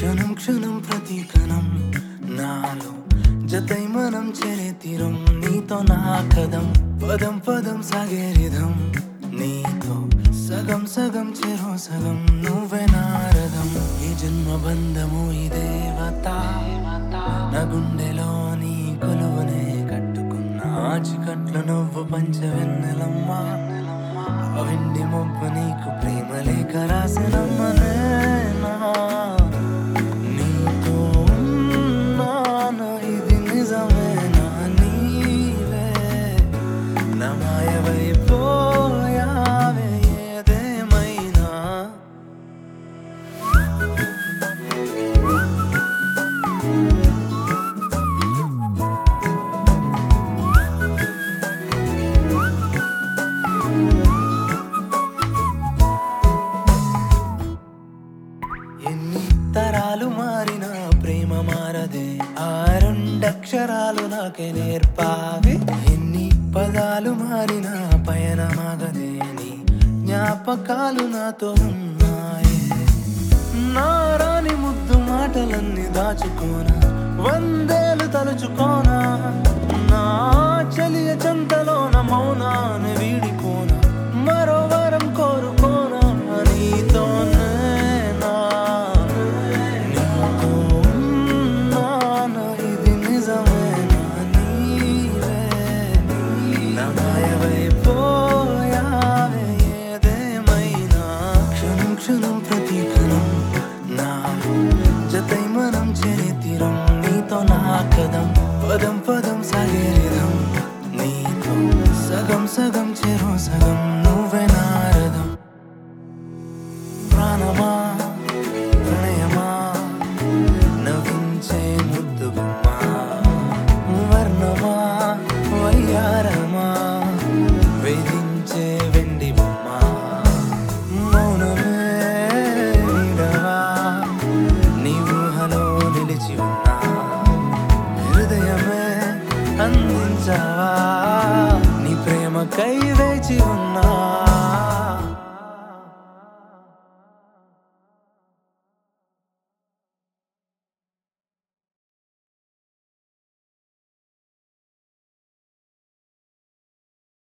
క్షణం క్షణం ప్రతి కణం నాలో జతై మనం చేరే తీరం నీతో నా కదం పదం పదం సాగే రిధం నీతో సగం సగం చెరో సగం నువ్వే నారదం ఈ జన్మ బంధము ఈ దేవత నా గుండెలో నీ కొలువనే కట్టుకున్నా చికట్లు నువ్వు పంచవెన్నెలమ్మా ఆ వెండి మొబ్బ నీకు ప్రేమ లేఖ రాసినమ్మనే నా నీతో ఉన్నాను ఇది నిజమేనా నీవే నా మాయవైపోయావే ఏదేమైనా ఎన్ని తరాలు మారిన ప్రేమ మారదే ఆ రెండక్షరాలు నాకే నేర్పావే ఎన్ని పదాలు మారిన పయనమాగదే నీ జ్ఞాపకాలు నాతో ఉన్నాయే నారాని ముద్దు మాటలన్నీ దాచుకోనా వందేలు తలుచుకోనా నా చలియ చెంతలోన మౌనాన్ని వీడిపోనా మరో వరం కోరుకోనా నీతోనే నా నీతో ఉన్నాను ఇది నిజమేనా నీవే నా మాయవైపోయావే ఏదేమైనా క్షణం క్షణం ప్రతి క్షణం నాలో జతై మనం చేరే తీరం నీతో నా కదం పదం పదం సాగే రిధం నీతో సగం సగం చెరో సగం నువ్వే నారదం ప్రాణమా ప్రణయమా నవ్వించే ముద్దు బొమ్మా వర్ణమా వయ్యారమా వేధించే వెండి బొమ్మ మౌనమే నీడవా నీ ఊహలో నిలిచి ఉన్నా హృదయమే అందించావా నీ ప్రేమకై వేచి ఉన్నా